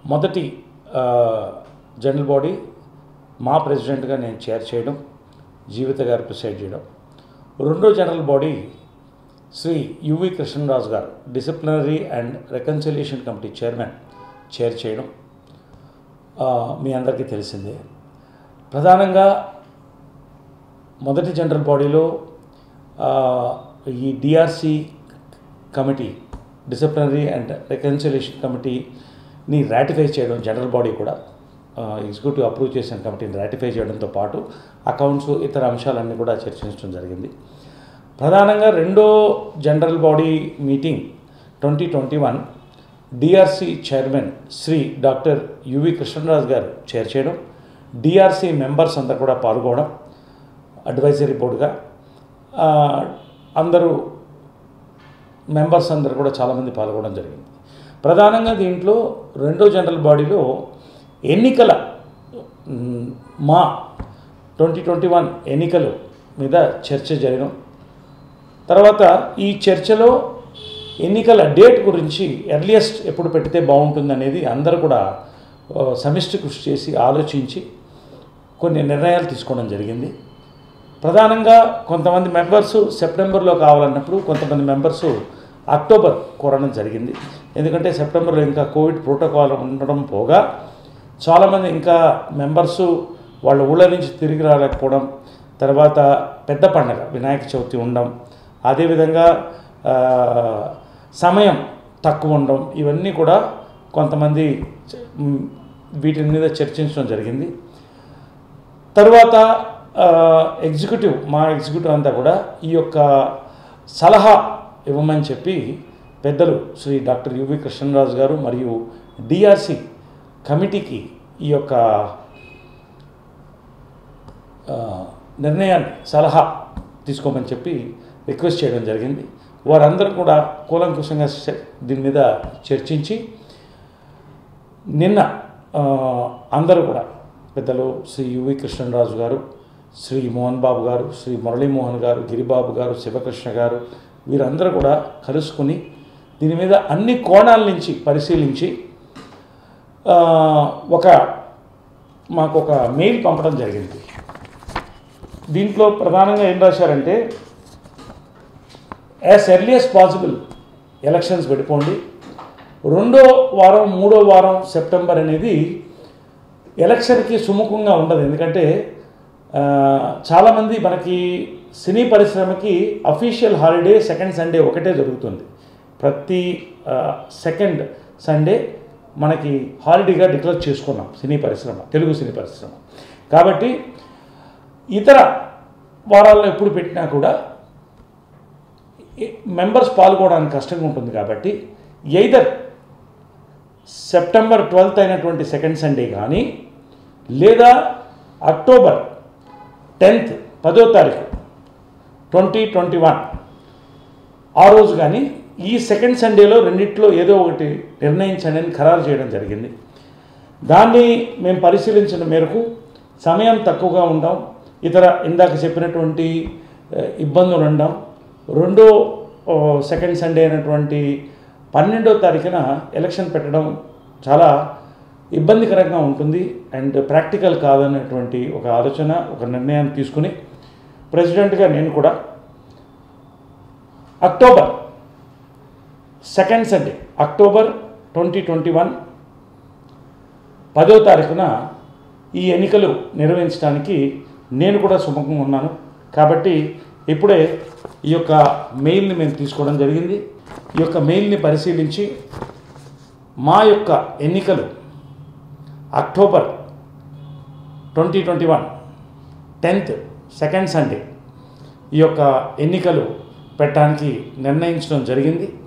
మొదటి ఆ, general body మా ప్రెసిడెంట్గా నేను చైర్ చేయడం జీవిత గారు ప్రిసైడ్ చేయడం రెండో జనరల్ బాడీ శ్రీ యువి కృష్ణరాజు గారు disciplinary and reconciliation committee chairman chair చేయడం ఆ, మీ అందరికీ తెలిసిందే ప్రధానంగా మొదటి జనరల్ బాడీలో ఆ, ఈ DRC committee disciplinary and reconciliation కమిటీని రాటిఫై చేయడం జనరల్ బాడీ కూడా ఆ, ఎగ్జిక్యూటివ్ అప్రూవ్ చేసిన కమిటీని రాటిఫై చేయడంతో పాటు అకౌంట్స్ ఇతర అంశాలన్నీ కూడా చర్చించడం జరిగింది ప్రధానంగా రెండో general body meeting twenty twenty one DRC chairman Shri doctor U V Krishnaraju గారు చైర్ చేయడం డిఆర్సి మెంబర్స్ అంతా కూడా పాల్గొనడం అడ్వైజరీ బోర్డుగా ఆ, అందరూ మెంబర్స్ అందరు కూడా చాలామంది పాల్గొనడం జరిగింది ప్రధానంగా దీంట్లో రెండో జనరల్ బాడీలో ఎన్నికల మ్, మా ట్వంటీ ట్వంటీ వన్ ఎన్నికలు మీద చర్చ జరగడం తర్వాత ఈ చర్చలో ఎన్నికల డేట్ గురించి ఎర్లియస్ట్ ఎప్పుడు పెడితే బాగుంటుంది అనేది అందరూ కూడా ఆ, సమిష్టి కృషి చేసి ఆలోచించి కొన్ని నిర్ణయాలు తీసుకోవడం జరిగింది ప్రధానంగా కొంతమంది మెంబర్స్ సెప్టెంబర్లో కావాలన్నప్పుడు కొంతమంది మెంబర్స్ అక్టోబర్ కోరడం జరిగింది ఎందుకంటే సెప్టెంబర్లో ఇంకా కోవిడ్ ప్రోటోకాల్ ఉండడం పోగా చాలామంది ఇంకా మెంబర్సు వాళ్ళ ఊళ్ళ నుంచి తిరిగి రాలేకపోవడం తర్వాత పెద్ద పండగ వినాయక చవితి ఉండడం అదేవిధంగా ఆ, సమయం తక్కువ ఉండడం ఇవన్నీ కూడా కొంతమంది మ్, వీటి మీద చర్చించడం జరిగింది తర్వాత ఆ, ఎగ్జిక్యూటివ్ మా ఎగ్జిక్యూటివ్ అంతా కూడా ఈ యొక్క సలహా ఇవ్వమని చెప్పి పెద్దలు శ్రీ డాక్టర్ యువి కృష్ణరాజు గారు మరియు డిఆర్సి కమిటీకి ఈ యొక్క ఆ, నిర్ణయాన్ని సలహా తీసుకోమని చెప్పి రిక్వెస్ట్ చేయడం జరిగింది వారందరూ కూడా కూలంకుషంగా చ- దీని మీద చర్చించి నిన్న ఆ, అందరూ కూడా పెద్దలు శ్రీ యువి కృష్ణరాజు గారు శ్రీ మోహన్ బాబు గారు శ్రీ మురళీమోహన్ గారు గిరిబాబు గారు శివకృష్ణ గారు వీరందరూ కూడా కలుసుకుని దీని మీద అన్ని కోణాల నుంచి పరిశీలించి ఆ, ఒక మాకు ఒక మెయిల్ పంపడం జరిగింది దీంట్లో ప్రధానంగా ఏం రాశారంటే as early as possible elections పెట్టుకోండి రెండో వారం మూడో వారం సెప్టెంబర్ అనేది ఎలక్షన్కి సుముఖంగా ఉండదు ఎందుకంటే ఆ, చాలామంది మనకి సినీ పరిశ్రమకి అఫీషియల్ హాలిడే సెకండ్ సండే ఒకటే జరుగుతుంది ప్రతి సెకండ్ సండే మనకి హాలిడేగా డిక్లేర్ చేసుకున్నాం సినీ పరిశ్రమ తెలుగు సినీ పరిశ్రమ కాబట్టి ఇతర వారాల్లో ఎప్పుడు పెట్టినా కూడా మెంబర్స్ పాల్గొనడానికి కష్టంగా ఉంటుంది కాబట్టి ఎయిదర్ సెప్టెంబర్ ట్వెల్త్ అయినటువంటి సెకండ్ సండే కానీ లేదా అక్టోబర్ టెన్త్ పదో తారీఖు ట్వంటీ ట్వంటీ వన్ ఆ రోజు కానీ ఈ సెకండ్ సండేలో రెండిట్లో ఏదో ఒకటి నిర్ణయించండి అని ఖరారు చేయడం జరిగింది దాన్ని మేము పరిశీలించిన మేరకు సమయం తక్కువగా ఉందాం ఇతర ఇందాక చెప్పినటువంటి ఆ, ఇబ్బందులు ఉండం రెండో ఓ, సెకండ్ సండే అయినటువంటి పన్నెండో తారీఖున ఎలక్షన్ పెట్టడం చాలా ఇబ్బందికరంగా ఉంటుంది అండ్ ప్రాక్టికల్ కాదనేటువంటి ఒక ఆలోచన ఒక నిర్ణయాన్ని తీసుకుని ప్రెసిడెంట్గా నేను కూడా October second Sunday October twenty twenty one పదో తారీఖున ఈ ఎన్నికలు నిర్వహించడానికి నేను కూడా సుముఖంగా ఉన్నాను కాబట్టి ఇప్పుడే ఈ యొక్క మెయిల్ని మేము తీసుకోవడం జరిగింది ఈ యొక్క మెయిల్ని పరిశీలించి మా యొక్క ఎన్నికలు October twenty twenty one tenth second Sunday ఈ యొక్క ఎన్నికలు పెట్టడానికి నిర్ణయించడం జరిగింది